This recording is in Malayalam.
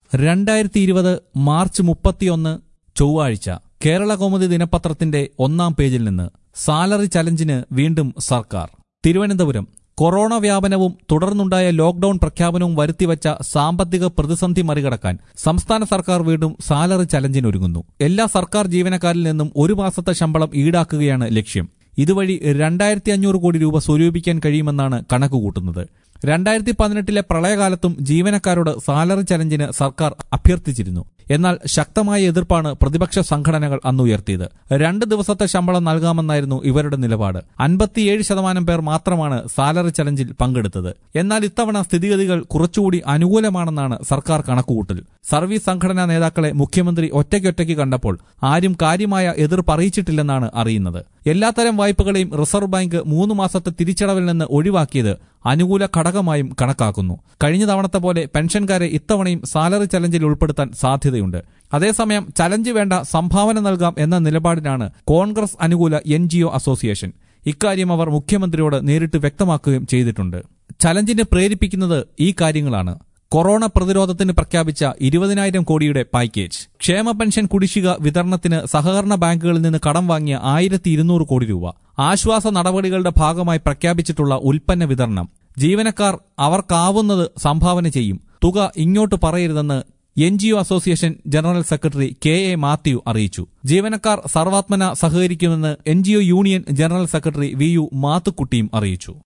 രണ്ടായിരത്തി ഇരുപത് മാർച്ച് മുപ്പത്തിയൊന്ന് ചൊവ്വാഴ്ച കേരള കൗമുദി ദിനപത്രത്തിന്റെ ഒന്നാം പേജിൽ നിന്ന് സാലറി ചലഞ്ചിന് വീണ്ടും സർക്കാർ തിരുവനന്തപുരം കൊറോണ വ്യാപനവും തുടർന്നുണ്ടായ ലോക്ഡൌൺ പ്രഖ്യാപനവും വരുത്തിവച്ച സാമ്പത്തിക പ്രതിസന്ധി മറികടക്കാൻ സംസ്ഥാന സർക്കാർ വീണ്ടും സാലറി ചലഞ്ചിനൊരുങ്ങുന്നു എല്ലാ സർക്കാർ ജീവനക്കാരിൽ നിന്നും ഒരു മാസത്തെ ശമ്പളം ഈടാക്കുകയാണ് ലക്ഷ്യം ഇതുവഴി രണ്ടായിരത്തി അഞ്ഞൂറ് കോടി രൂപ സ്വരൂപിക്കാൻ കഴിയുമെന്നാണ് കണക്കുകൂട്ടുന്നത് രണ്ടായിരത്തി പതിനെട്ടിലെ പ്രളയകാലത്തും ജീവനക്കാരോട് സാലറി ചലഞ്ചിന് സർക്കാർ അഭ്യർത്ഥിച്ചിരുന്നു എന്നാൽ ശക്തമായ എതിർപ്പാണ് പ്രതിപക്ഷ സംഘടനകൾ അന്ന് ഉയർത്തിയത് രണ്ട് ദിവസത്തെ ശമ്പളം നൽകാമെന്നായിരുന്നു ഇവരുടെ നിലപാട് അൻപത്തിയേഴ് ശതമാനം പേർ മാത്രമാണ് സാലറി ചലഞ്ചിൽ പങ്കെടുത്തത് എന്നാൽ ഇത്തവണ സ്ഥിതിഗതികൾ കുറച്ചുകൂടി അനുകൂലമാണെന്നാണ് സർക്കാർ കണക്കുകൂട്ടൽ സർവീസ് സംഘടനാ നേതാക്കളെ മുഖ്യമന്ത്രി ഒറ്റയ്ക്കൊറ്റയ്ക്ക് കണ്ടപ്പോൾ ആരും കാര്യമായ എതിർപ്പ് അറിയിച്ചിട്ടില്ലെന്നാണ് അറിയുന്നത് എല്ലാത്തരം വായ്പകളെയും റിസർവ് ബാങ്ക് മൂന്ന് മാസത്തെ തിരിച്ചടവിൽ നിന്ന് ഒഴിവാക്കിയത് അനുകൂല ഘടകമായും കണക്കാക്കുന്നു കഴിഞ്ഞ തവണത്തെ പോലെ പെൻഷൻകാരെ ഇത്തവണയും സാലറി ചലഞ്ചിൽ ഉൾപ്പെടുത്താൻ സാധ്യതയുണ്ട് അതേസമയം ചലഞ്ച് വേണ്ട സംഭാവന നൽകാം എന്ന നിലപാടിനാണ് കോൺഗ്രസ് അനുകൂല എൻ അസോസിയേഷൻ ഇക്കാര്യം അവർ മുഖ്യമന്ത്രിയോട് നേരിട്ട് വ്യക്തമാക്കുകയും ചെയ്തിട്ടുണ്ട് ചലഞ്ചിനെ പ്രേരിപ്പിക്കുന്നത് ഈ കാര്യങ്ങളാണ് കൊറോണ പ്രതിരോധത്തിന് പ്രഖ്യാപിച്ച ഇരുപതിനായിരം കോടിയുടെ പാക്കേജ് ക്ഷേമ പെൻഷൻ കുടിശ്ശിക വിതരണത്തിന് സഹകരണ ബാങ്കുകളിൽ നിന്ന് കടം വാങ്ങിയ ആയിരത്തി ഇരുന്നൂറ് കോടി രൂപ ആശ്വാസ നടപടികളുടെ ഭാഗമായി പ്രഖ്യാപിച്ചിട്ടുള്ള ഉൽപ്പന്ന വിതരണം ജീവനക്കാർ അവർക്കാവുന്നത് സംഭാവന ചെയ്യും തുക ഇങ്ങോട്ട് പറയരുതെന്ന് N G O association general secretary K A Mathew അറിയിച്ചു ജീവനക്കാർ സർവാത്മന സഹകരിക്കുമെന്ന് N G O union general secretary V U മാത്തുക്കുട്ടിയും അറിയിച്ചു